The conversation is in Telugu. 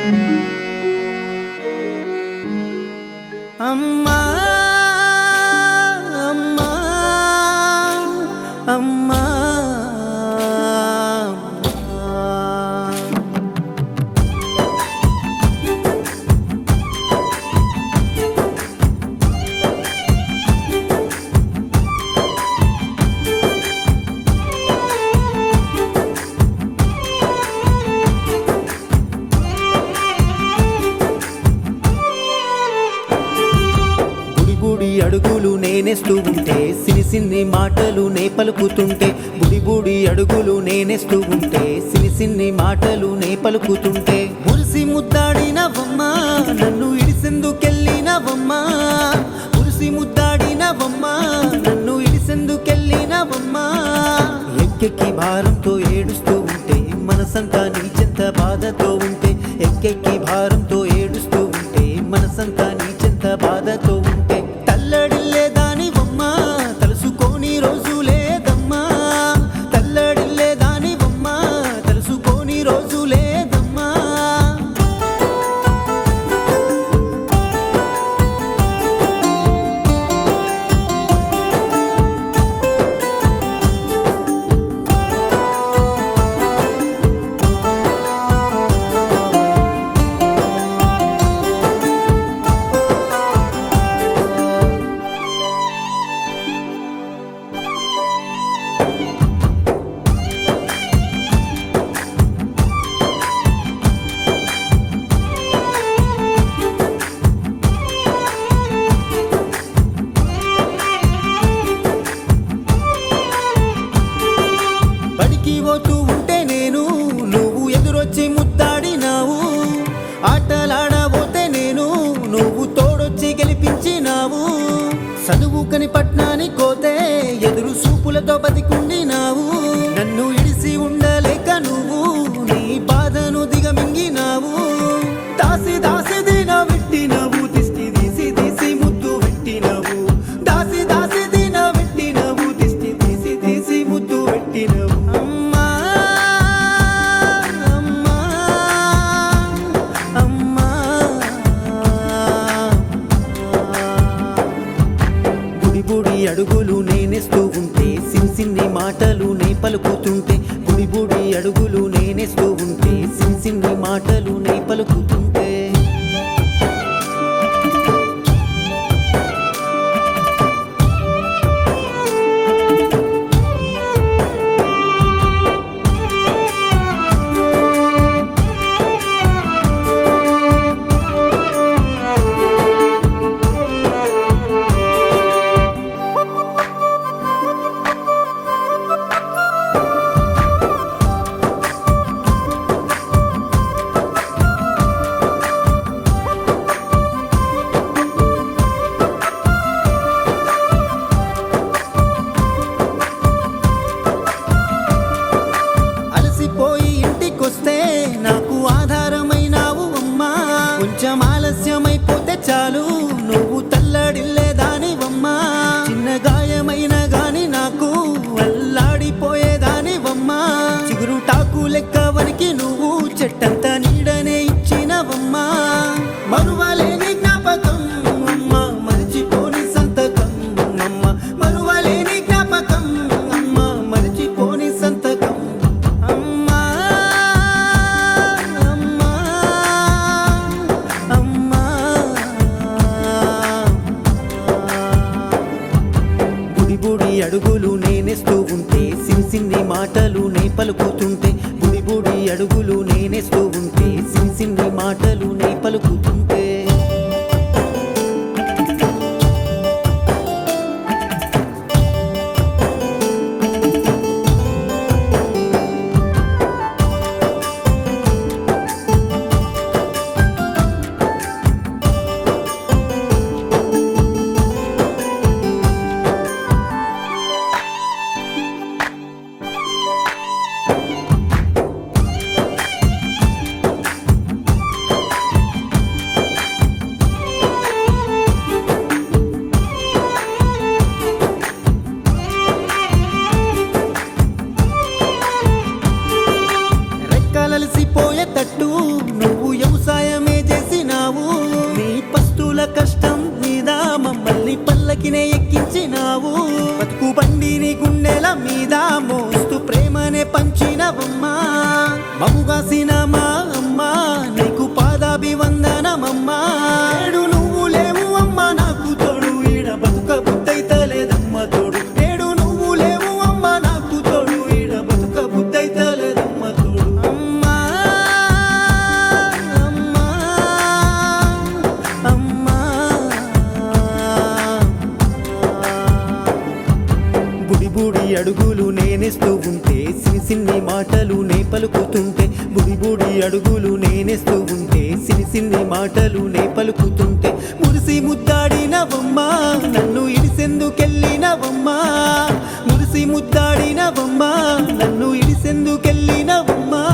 అమ్మా అమ్మా అమ్మా గుడి గుడి అడుగులు నేనేస్తూ ఉంటే సిని సిన్ని మాటలు నే పలుకుతుంటే గుడి గుడి అడుగులు నేనేస్తూ ఉంటే సిని సిన్ని మాటలు నే పలుకుతుంటే మురిసి ముద్దాడినవమ్మా నన్ను ఇడిసెందుకెళ్ళినవమ్మా మురిసి ముద్దాడినవమ్మా నన్ను ఇడిసెందుకెళ్ళినవమ్మా ఎక్కెక్కి భారంతో ఏడుస్తూ ఉంటే మనసంతా నీ చెంత బాధతో ఉంటే ఎక్కెక్కి భారంతో ఏడుస్తూ ఉంటే మనసంతా నీ చెంత బాధతో ఉంటే తల్లడిల్లే దానివమ్మా తలుసుకోని రోజు లేదమ్మా తల్లడిల్లే దానివమ్మా తలుసుకోని రోజు లేదమ్మా బడికి పోతూ ఉంటే నేను నువ్వు ఎదురొచ్చి ముద్దాడినావు ఆటలాడబోతే నేను నువ్వు తోడొచ్చి గెలిపించినావు చదువుకని పట్నానికి పోతే ఎదురు సూపులతో బతికుండినావు నన్ను ఇడిసి ఉండలేక నువ్వు నీ బాధను దిగమింగినావు దాసి దాసి దిన పెట్టినవు దిష్టి తీసి తీసి ముద్దు పెట్టినవు దాసి దాసి దిన పెట్టినవు దిష్టి తీసి తీసి ముద్దు పెట్టినవు అమ్మా అమ్మా అమ్మా గుడి గుడి అడుగులు నేనేస్తూ ఉంటే సిన్ సిన్ని మాటలు నే పలుకుతుంటే గుడి గుడి అడుగులు నేనేస్తూ ఉంటే సిన్ సిన్ని మాటలు నే పలుకుతుంటే అలసిపోయి ఇంటికొస్తే నాకు ఆధారమైనావు అమ్మా కొంచెం ఆలస్యమైపోతే చాలు నువ్వు తల్లడిల్లేదానివమ్మా చిన్న గాయమైన గాని నాకు అల్లాడిపోయేదానివమ్మా చిగురు టాకు లెక్క వనికి నువ్వు చెట్టంత నీడనే ఇచ్చినవమ్మా మరువలేని జ్ఞాపకం అమ్మ మరిచిపోని సంతకం అమ్మ మరువలేని జ్ఞాపకం అమ్మ మరిచిపోని సంతకం అమ్మా అమ్మా అమ్మా బుడి బుడి అడుగులు నేనేస్తూ ఉంటే సిన్ సిన్ని మాటలు నే పలుకుతుంటే బుడి బుడి అడుగులు నేనేస్తూ ఉంటే సిన్ సిన్ని మాటలు నే పలుకుతుంటే అడుగులు నేనేస్తూ ఉంటే సిని సిన్ని మాటలు నే పలుకుతుంటే బుడి బుడి అడుగులు నేనేస్తూ ఉంటే సిని సిన్ని మాటలు నే పలుకుతుంటే మురిసి ముద్దాడినవమ్మా నన్ను ఇడిసెందుకెళ్ళినవమ్మా మురిసి ముద్దాడినవమ్మా నన్ను ఇడిసెందుకెళ్ళినవమ్మా